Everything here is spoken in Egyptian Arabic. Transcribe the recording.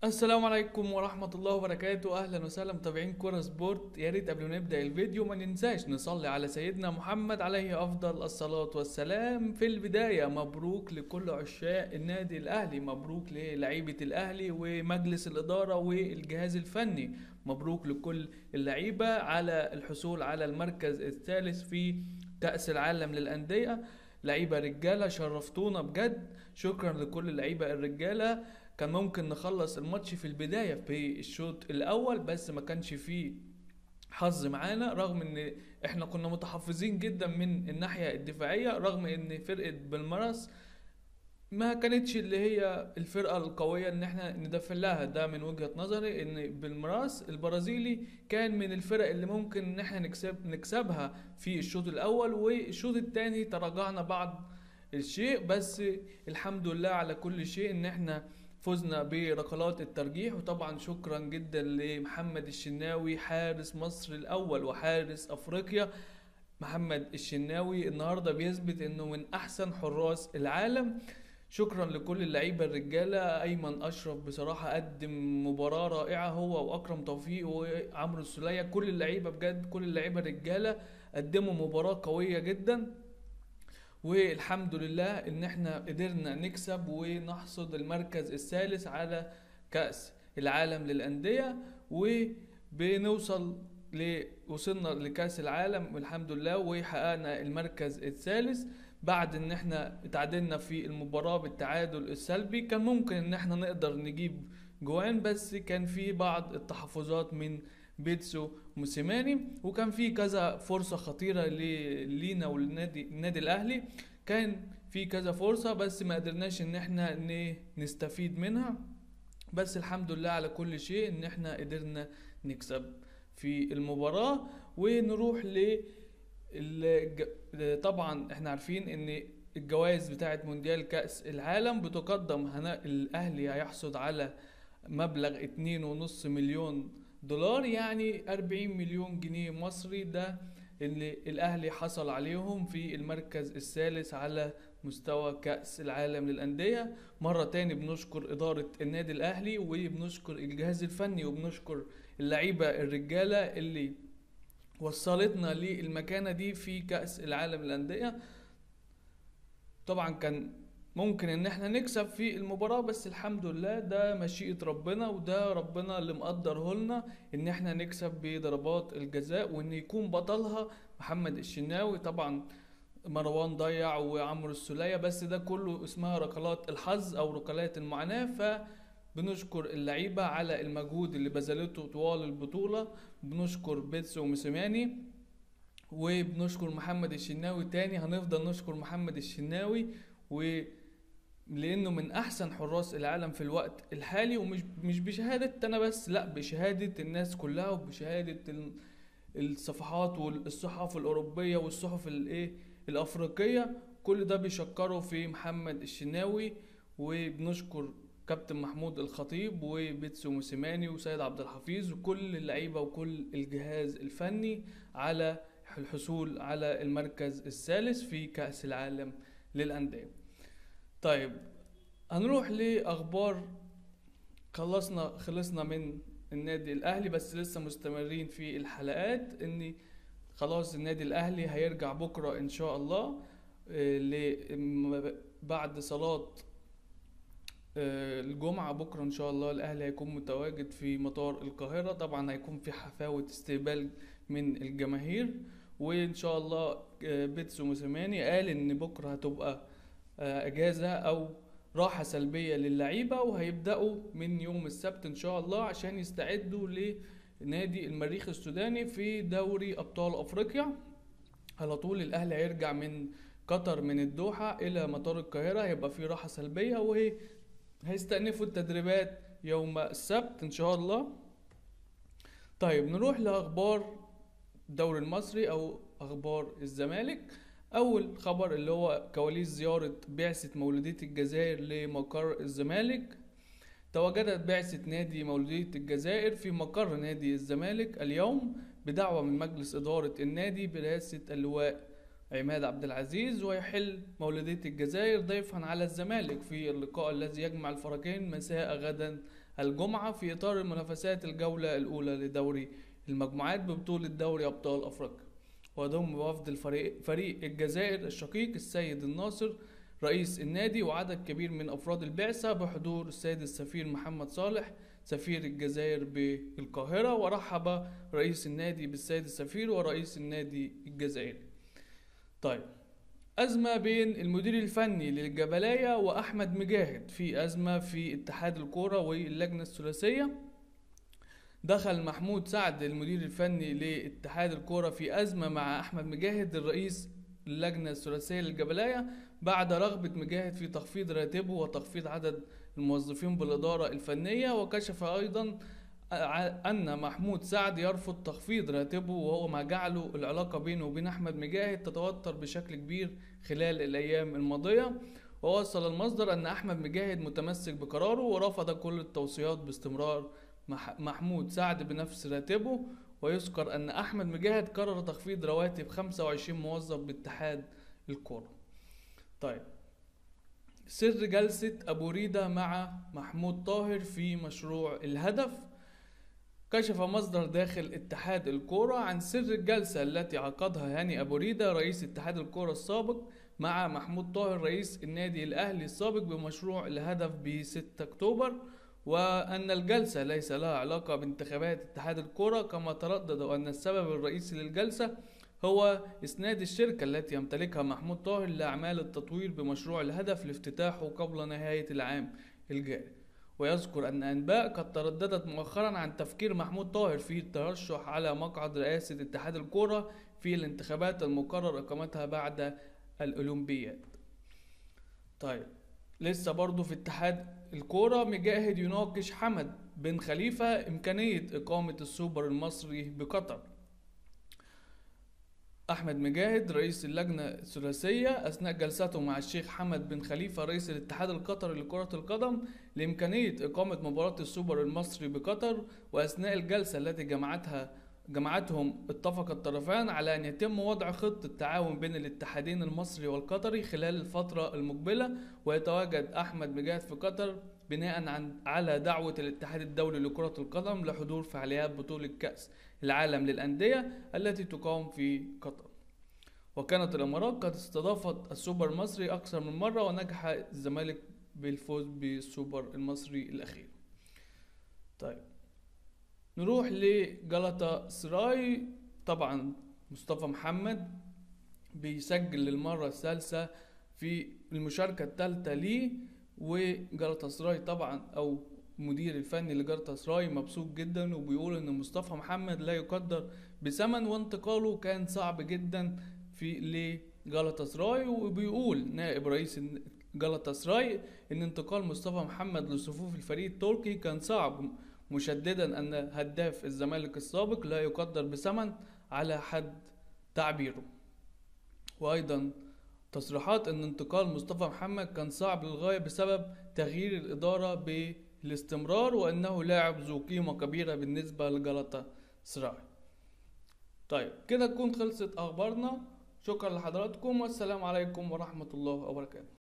السلام عليكم ورحمة الله وبركاته أهلا وسهلا متابعين كورة سبورت يا ريت قبل ما نبدأ الفيديو ما ننساش نصلي على سيدنا محمد عليه أفضل الصلاة والسلام في البداية مبروك لكل عشاق النادي الأهلي مبروك للعيبة الأهلي ومجلس الإدارة والجهاز الفني مبروك لكل اللعيبة على الحصول على المركز الثالث في كأس العالم للأندية لعيبة رجالة شرفتونا بجد شكرا لكل اللعيبة الرجالة كان ممكن نخلص الماتش في البداية في الشوط الأول بس ما كانش فيه حظ معانا رغم ان احنا كنا متحفظين جدا من الناحية الدفاعية رغم ان فرقة بالمرس ما كانتش اللي هي الفرقة القوية ان احنا ندافع لها ده من وجهة نظري ان بالمراس البرازيلي كان من الفرق اللي ممكن ان احنا نكسب نكسبها في الشوط الاول والشوط الثاني تراجعنا بعض الشيء بس الحمد لله على كل شيء ان احنا فزنا بركلات الترجيح وطبعا شكرا جدا لمحمد الشناوي حارس مصر الاول وحارس افريقيا محمد الشناوي النهارده بيثبت انه من احسن حراس العالم شكرا لكل اللعيبه الرجاله ايمن اشرف بصراحه قدم مباراه رائعه هو واكرم توفيق وعمرو السوليه كل اللعيبه بجد كل اللعيبه الرجاله قدموا مباراه قويه جدا والحمد لله ان احنا قدرنا نكسب ونحصد المركز الثالث على كأس العالم للأندية وبنوصل ل... وصلنا لكأس العالم والحمد لله وحققنا المركز الثالث بعد ان احنا اتعادلنا في المباراة بالتعادل السلبي كان ممكن ان احنا نقدر نجيب جوان بس كان في بعض التحفظات من بيتسو موسيماني وكان في كذا فرصة خطيرة لينا وللنادي النادي الأهلي كان في كذا فرصة بس ما قدرناش ان احنا نستفيد منها بس الحمد لله على كل شيء ان احنا قدرنا نكسب في المباراة ونروح ل طبعا احنا عارفين ان الجوائز بتاعت مونديال كأس العالم بتقدم هنا الأهلي هيحصد على مبلغ اتنين ونص مليون دولار يعني 40 مليون جنيه مصري ده اللي الاهلي حصل عليهم في المركز الثالث على مستوى كأس العالم للأندية مرة تاني بنشكر إدارة النادي الأهلي وبنشكر الجهاز الفني وبنشكر اللعيبة الرجالة اللي وصلتنا للمكانة دي في كأس العالم للأندية طبعا كان ممكن ان احنا نكسب في المباراة بس الحمد لله ده مشيئة ربنا وده ربنا اللي مقدره لنا ان احنا نكسب بضربات الجزاء وان يكون بطلها محمد الشناوي طبعا مروان ضيع وعمرو السولية بس ده كله اسمها ركلات الحظ او ركلات المعاناة ف بنشكر اللعيبة على المجهود اللي بذلته طوال البطولة بنشكر بيتسو وموسيماني وبنشكر محمد الشناوي تاني هنفضل نشكر محمد الشناوي و لانه من احسن حراس العالم في الوقت الحالي ومش مش بشهاده انا بس لا بشهاده الناس كلها وبشهاده الصفحات والصحف الاوروبيه والصحف الايه الافريقيه كل ده بيشكروا في محمد الشناوي وبنشكر كابتن محمود الخطيب وبيتسو موسيماني وسيد عبد الحفيظ وكل اللعيبه وكل الجهاز الفني على الحصول على المركز الثالث في كاس العالم للانديه طيب هنروح لاخبار خلصنا خلصنا من النادي الاهلي بس لسه مستمرين في الحلقات ان خلاص النادي الاهلي هيرجع بكره ان شاء الله بعد صلاه الجمعة بكرة إن شاء الله الأهلي هيكون متواجد في مطار القاهرة طبعا هيكون في حفاوة استقبال من الجماهير وإن شاء الله بيتسو موسيماني قال إن بكرة هتبقى اجازه او راحه سلبيه للعيبه وهيبداوا من يوم السبت ان شاء الله عشان يستعدوا لنادي المريخ السوداني في دوري ابطال افريقيا على طول الاهلي هيرجع من قطر من الدوحه الى مطار القاهره هيبقى في راحه سلبيه وهيستأنفوا التدريبات يوم السبت ان شاء الله طيب نروح لاخبار الدوري المصري او اخبار الزمالك اول خبر اللي هو كواليس زيارة بعثة مولودية الجزائر لمقر الزمالك تواجدت بعثة نادي مولودية الجزائر في مقر نادي الزمالك اليوم بدعوة من مجلس إدارة النادي برئاسة اللواء عماد عبد العزيز ويحل مولودية الجزائر ضيفا على الزمالك في اللقاء الذي يجمع الفريقين مساء غدا الجمعة في إطار منافسات الجولة الأولى لدوري المجموعات ببطولة دوري أبطال أفريقيا وضم وفد الفريق فريق الجزائر الشقيق السيد الناصر رئيس النادي وعدد كبير من أفراد البعثة بحضور السيد السفير محمد صالح سفير الجزائر بالقاهرة ورحب رئيس النادي بالسيد السفير ورئيس النادي الجزائري طيب أزمة بين المدير الفني للجبلاية وأحمد مجاهد في أزمة في اتحاد الكورة واللجنة الثلاثية دخل محمود سعد المدير الفني لاتحاد الكورة في أزمة مع أحمد مجاهد الرئيس اللجنة الثلاثية للجبلاية بعد رغبة مجاهد في تخفيض راتبه وتخفيض عدد الموظفين بالإدارة الفنية وكشف أيضا أن محمود سعد يرفض تخفيض راتبه وهو ما جعله العلاقة بينه وبين أحمد مجاهد تتوتر بشكل كبير خلال الأيام الماضية ووصل المصدر أن أحمد مجاهد متمسك بقراره ورفض كل التوصيات باستمرار محمود سعد بنفس راتبه ويذكر أن أحمد مجاهد قرر تخفيض رواتب 25 موظف باتحاد الكورة طيب سر جلسة أبو ريدة مع محمود طاهر في مشروع الهدف كشف مصدر داخل اتحاد الكورة عن سر الجلسة التي عقدها هاني أبو ريدة رئيس اتحاد الكورة السابق مع محمود طاهر رئيس النادي الأهلي السابق بمشروع الهدف ب 6 أكتوبر وأن الجلسة ليس لها علاقة بانتخابات اتحاد الكرة كما تردد أن السبب الرئيسي للجلسة هو إسناد الشركة التي يمتلكها محمود طاهر لأعمال التطوير بمشروع الهدف لافتتاحه قبل نهاية العام الجاري ويذكر أن أنباء قد ترددت مؤخرا عن تفكير محمود طاهر في الترشح على مقعد رئاسة اتحاد الكرة في الانتخابات المقرر إقامتها بعد الأولمبياد طيب لسه برضو في اتحاد الكورة مجاهد يناقش حمد بن خليفة إمكانية إقامة السوبر المصري بقطر أحمد مجاهد رئيس اللجنة الثلاثية أثناء جلسته مع الشيخ حمد بن خليفة رئيس الاتحاد القطري لكرة القدم لإمكانية إقامة مباراة السوبر المصري بقطر وأثناء الجلسة التي جمعتها جمعتهم اتفق الطرفان على أن يتم وضع خطة تعاون بين الاتحادين المصري والقطري خلال الفترة المقبلة ويتواجد أحمد مجاهد في قطر بناء عن على دعوة الاتحاد الدولي لكرة القدم لحضور فعاليات بطولة كأس العالم للأندية التي تقام في قطر وكانت الإمارات قد استضافت السوبر المصري أكثر من مرة ونجح الزمالك بالفوز بالسوبر المصري الأخير طيب نروح لجلطة سراي طبعا مصطفى محمد بيسجل للمرة الثالثة في المشاركة الثالثة ليه وجلطة سراي طبعا او المدير الفني لجلطة سراي مبسوط جدا وبيقول ان مصطفى محمد لا يقدر بثمن وانتقاله كان صعب جدا في لجلطة سراي وبيقول نائب رئيس جلطة سراي ان انتقال مصطفى محمد لصفوف الفريق التركي كان صعب مشددا أن هداف الزمالك السابق لا يقدر بثمن على حد تعبيره وأيضا تصريحات أن انتقال مصطفى محمد كان صعب للغاية بسبب تغيير الإدارة بالاستمرار وأنه لاعب ذو قيمة كبيرة بالنسبة لجلطة سراي طيب كده تكون خلصت أخبارنا شكرا لحضراتكم والسلام عليكم ورحمة الله وبركاته